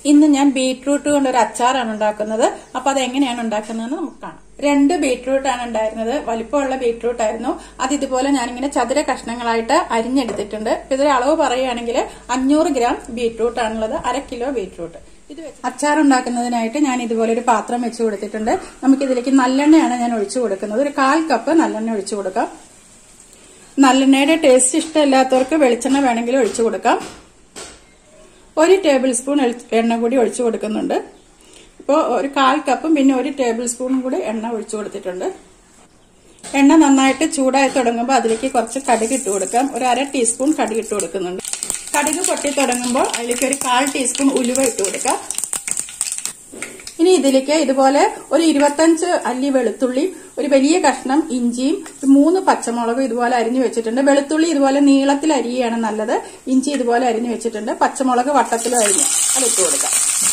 ഇന്ന് ഞാൻ ബീട്രൂട്ട് കൊണ്ട് ഒരു അച്ചാറാണ് ഉണ്ടാക്കുന്നത് അപ്പൊ അത് എങ്ങനെയാണ് ഉണ്ടാക്കുന്നതെന്ന് നമുക്ക് കാണാം രണ്ട് ബീട്രൂട്ട് ആണ് ഉണ്ടായിരുന്നത് വലിപ്പമുള്ള ബീട്രൂട്ട് ആയിരുന്നു അത് ഇതുപോലെ ഞാനിങ്ങനെ ചതുര കഷ്ണങ്ങളായിട്ട് അരിഞ്ഞെടുത്തിട്ടുണ്ട് ഇപ്പൊ ഇതിന്റെ അളവ് പറയുകയാണെങ്കിൽ അഞ്ഞൂറ് ഗ്രാം ബീട്രൂട്ട് ആണുള്ളത് അര കിലോ ബീട്രൂട്ട് ഇത് വെച്ച് അച്ചാർ ഉണ്ടാക്കുന്നതിനായിട്ട് ഞാൻ ഇതുപോലെ ഒരു പാത്രം വെച്ച് കൊടുത്തിട്ടുണ്ട് നമുക്ക് ഇതിലേക്ക് നല്ലെണ്ണയാണ് ഞാൻ ഒഴിച്ചു കൊടുക്കുന്നത് ഒരു കാൽ കപ്പ് നല്ലെണ്ണ ഒഴിച്ചു കൊടുക്കാം നല്ലെണ്ണയുടെ ടേസ്റ്റ് ഇഷ്ടമില്ലാത്തവർക്ക് വെളിച്ചെണ്ണ വേണമെങ്കിൽ ഒഴിച്ചു കൊടുക്കാം ഒരു ടേബിൾ സ്പൂൺ എണ്ണ കൂടി ഒഴിച്ചു കൊടുക്കുന്നുണ്ട് ഇപ്പോൾ ഒരു കാൽ കപ്പും പിന്നെ ഒരു ടേബിൾ സ്പൂണും കൂടി എണ്ണ ഒഴിച്ചു കൊടുത്തിട്ടുണ്ട് എണ്ണ നന്നായിട്ട് ചൂടായി തുടങ്ങുമ്പോൾ അതിലേക്ക് കുറച്ച് കടുക് ഇട്ട് കൊടുക്കാം ഒരു അര ടീസ്പൂൺ കടുക് ഇട്ട് കൊടുക്കുന്നുണ്ട് കടുക് പൊട്ടി തുടങ്ങുമ്പോൾ അതിലേക്ക് ഒരു കാൽ ടീസ്പൂൺ ഉലുവ ഇട്ട് കൊടുക്കാം ഇനി ഇതിലേക്ക് ഇതുപോലെ ഒരു ഇരുപത്തഞ്ച് അല്ലി വെളുത്തുള്ളി ഒരു വലിയ കഷ്ണം ഇഞ്ചിയും മൂന്ന് പച്ചമുളകും ഇതുപോലെ അരിഞ്ഞു വെച്ചിട്ടുണ്ട് വെളുത്തുള്ളി ഇതുപോലെ നീളത്തിൽ അരിയാണ് നല്ലത് ഇഞ്ചി ഇതുപോലെ അരിഞ്ഞു വെച്ചിട്ടുണ്ട് പച്ചമുളക് വട്ടത്തിലും അരിഞ്ഞ് അതിട്ട് കൊടുക്കാം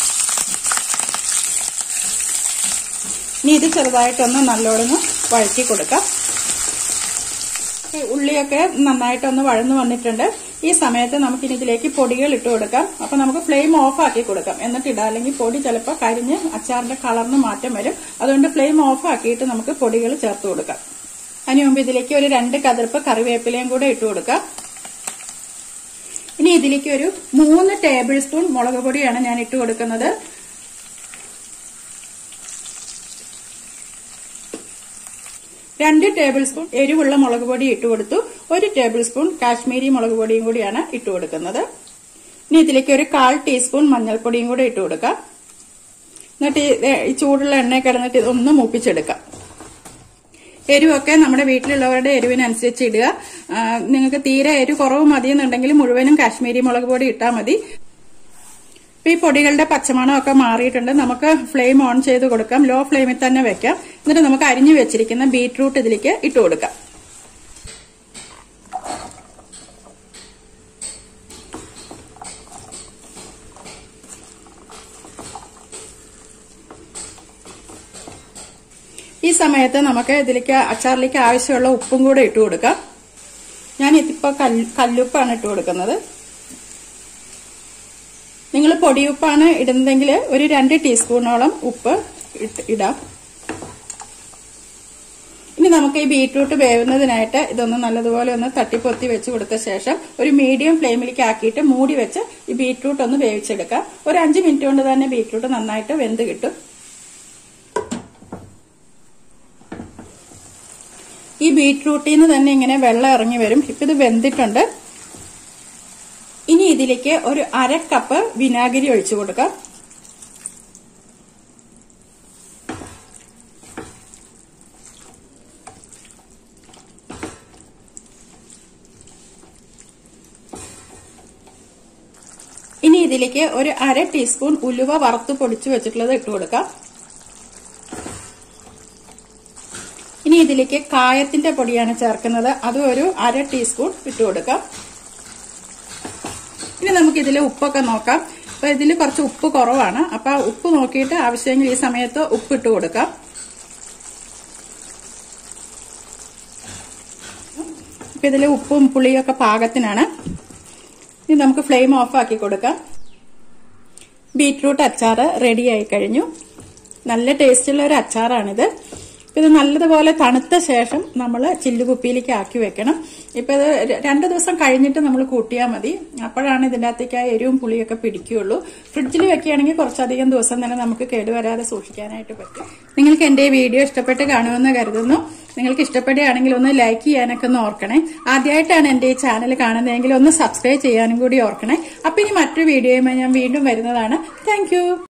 ഇനി ഇത് ചെറുതായിട്ടൊന്ന് നല്ലോണം വഴറ്റി കൊടുക്കാം ഉള്ളിയൊക്കെ നന്നായിട്ടൊന്ന് വഴന്നു വന്നിട്ടുണ്ട് ഈ സമയത്ത് നമുക്ക് ഇനി ഇതിലേക്ക് പൊടികൾ ഇട്ട് കൊടുക്കാം അപ്പൊ നമുക്ക് ഫ്ലെയിം ഓഫ് ആക്കി കൊടുക്കാം എന്നിട്ട് ഇടാം അല്ലെങ്കിൽ പൊടി ചിലപ്പോൾ കരിഞ്ഞ് അച്ചാറിന്റെ കളറിന് മാറ്റം വരും അതുകൊണ്ട് ഫ്ലെയിം ഓഫ് ആക്കിയിട്ട് നമുക്ക് പൊടികൾ ചേർത്ത് കൊടുക്കാം അതിന് മുമ്പ് ഇതിലേക്ക് ഒരു രണ്ട് കതിർപ്പ് കറിവേപ്പിലയും കൂടെ ഇട്ട് കൊടുക്കാം ഇനി ഇതിലേക്ക് ഒരു മൂന്ന് ടേബിൾ സ്പൂൺ മുളക് പൊടിയാണ് ഞാൻ ഇട്ട് കൊടുക്കുന്നത് രണ്ട് ടേബിൾ സ്പൂൺ എരിവുള്ള മുളക് പൊടി ഇട്ട് കൊടുത്തു ഒരു ടേബിൾ സ്പൂൺ കാശ്മീരി മുളക് പൊടിയും കൂടിയാണ് ഇട്ട് കൊടുക്കുന്നത് ഇനി ഇതിലേക്ക് ഒരു കാൽ ടീസ്പൂൺ മഞ്ഞൾപ്പൊടിയും കൂടി ഇട്ട് കൊടുക്കാം എന്നിട്ട് ഈ ചൂടുള്ള എണ്ണ കിടന്നിട്ട് ഇതൊന്ന് മൂപ്പിച്ചെടുക്കാം എരിവൊക്കെ നമ്മുടെ വീട്ടിലുള്ളവരുടെ എരിവിനനുസരിച്ച് ഇടുക നിങ്ങൾക്ക് തീരെ എരിവ് കുറവ് മതിയെന്നുണ്ടെങ്കിൽ മുഴുവനും കാശ്മീരി മുളക് പൊടി ഇട്ടാൽ മതി ഇപ്പൊ ഈ പൊടികളുടെ പച്ചമണമൊക്കെ മാറിയിട്ടുണ്ട് നമുക്ക് ഫ്ലെയിം ഓൺ ചെയ്ത് കൊടുക്കാം ലോ ഫ്ലെയിമിൽ തന്നെ വെക്കാം എന്നിട്ട് നമുക്ക് അരിഞ്ഞു വെച്ചിരിക്കുന്ന ബീറ്റ്റൂട്ട് ഇതിലേക്ക് ഇട്ട് കൊടുക്കാം ഈ സമയത്ത് നമുക്ക് ഇതിലേക്ക് അച്ചാറിലേക്ക് ആവശ്യമുള്ള ഉപ്പും കൂടെ ഇട്ട് കൊടുക്കാം ഞാൻ ഇതിപ്പോ കല്ലുപ്പാണ് ഇട്ട് കൊടുക്കുന്നത് നിങ്ങൾ പൊടിയുപ്പാണ് ഇടുന്നതെങ്കിൽ ഒരു രണ്ട് ടീസ്പൂണോളം ഉപ്പ് ഇടാം ഇനി നമുക്ക് ഈ ബീട്രൂട്ട് വേവുന്നതിനായിട്ട് ഇതൊന്ന് നല്ലതുപോലെ ഒന്ന് തട്ടിപ്പൊത്തി വെച്ച് കൊടുത്ത ശേഷം ഒരു മീഡിയം ഫ്ലെയിമിലേക്ക് ആക്കിയിട്ട് മൂടി വെച്ച് ഈ ബീട്രൂട്ട് ഒന്ന് വേവിച്ചെടുക്കാം ഒരു അഞ്ച് മിനിറ്റ് കൊണ്ട് തന്നെ ബീട്രൂട്ട് നന്നായിട്ട് വെന്ത് കിട്ടും ഈ ബീട്രൂട്ടിൽ നിന്ന് തന്നെ ഇങ്ങനെ വെള്ളം ഇറങ്ങി വരും ഇപ്പൊ ഇത് വെന്തിട്ടുണ്ട് ഇനി ഇതിലേക്ക് ഒരു അര കപ്പ് വിനാഗിരി ഒഴിച്ചു കൊടുക്കാം ഇനി ഇതിലേക്ക് ഒരു അര ടീസ്പൂൺ ഉലുവ വറുത്ത് പൊടിച്ചു വെച്ചിട്ടുള്ളത് ഇട്ട് കൊടുക്കാം ഇനി ഇതിലേക്ക് കായത്തിന്റെ പൊടിയാണ് ചേർക്കുന്നത് അത് ഒരു അര ടീസ്പൂൺ ഇട്ട് കൊടുക്കാം ഇനി നമുക്ക് ഇതിൽ ഉപ്പൊക്കെ നോക്കാം അപ്പൊ ഇതിൽ കുറച്ച് ഉപ്പ് കുറവാണ് അപ്പൊ ഉപ്പ് നോക്കിയിട്ട് ആവശ്യമെങ്കിൽ ഈ സമയത്ത് ഉപ്പ് ഇട്ട് കൊടുക്കാം ഇപ്പൊ ഇതിൽ ഉപ്പും പുളിയൊക്കെ പാകത്തിനാണ് ഇനി നമുക്ക് ഫ്ലെയിം ഓഫ് ആക്കി കൊടുക്കാം ബീറ്റ്റൂട്ട് അച്ചാറ് റെഡി ആയി കഴിഞ്ഞു നല്ല ടേസ്റ്റുള്ള ഒരു അച്ചാറാണിത് ഇത് നല്ലതുപോലെ തണുത്ത ശേഷം നമ്മൾ ചില്ലുകുപ്പിയിലേക്ക് ആക്കി വെക്കണം ഇപ്പൊ ഇത് രണ്ടു ദിവസം കഴിഞ്ഞിട്ട് നമ്മൾ കൂട്ടിയാൽ മതി അപ്പോഴാണ് ഇതിൻ്റെ അകത്തേക്ക് ആ എരിവും പുളിയൊക്കെ പിടിക്കുകയുള്ളൂ ഫ്രിഡ്ജിൽ വെക്കുകയാണെങ്കിൽ കുറച്ചധികം ദിവസം തന്നെ നമുക്ക് കേടുവരാതെ സൂക്ഷിക്കാനായിട്ട് പറ്റും നിങ്ങൾക്ക് എന്റെ വീഡിയോ ഇഷ്ടപ്പെട്ട് കാണുമെന്ന് കരുതുന്നു നിങ്ങൾക്ക് ഇഷ്ടപ്പെടുകയാണെങ്കിൽ ഒന്ന് ലൈക്ക് ചെയ്യാനൊക്കെ ഒന്ന് ഓർക്കണേ ആദ്യമായിട്ടാണ് എന്റെ ഈ ചാനൽ കാണുന്നതെങ്കിൽ ഒന്ന് സബ്സ്ക്രൈബ് ചെയ്യാനും കൂടി ഓർക്കണേ അപ്പൊ ഇനി മറ്റൊരു വീഡിയോയുമായി ഞാൻ വീണ്ടും വരുന്നതാണ് താങ്ക്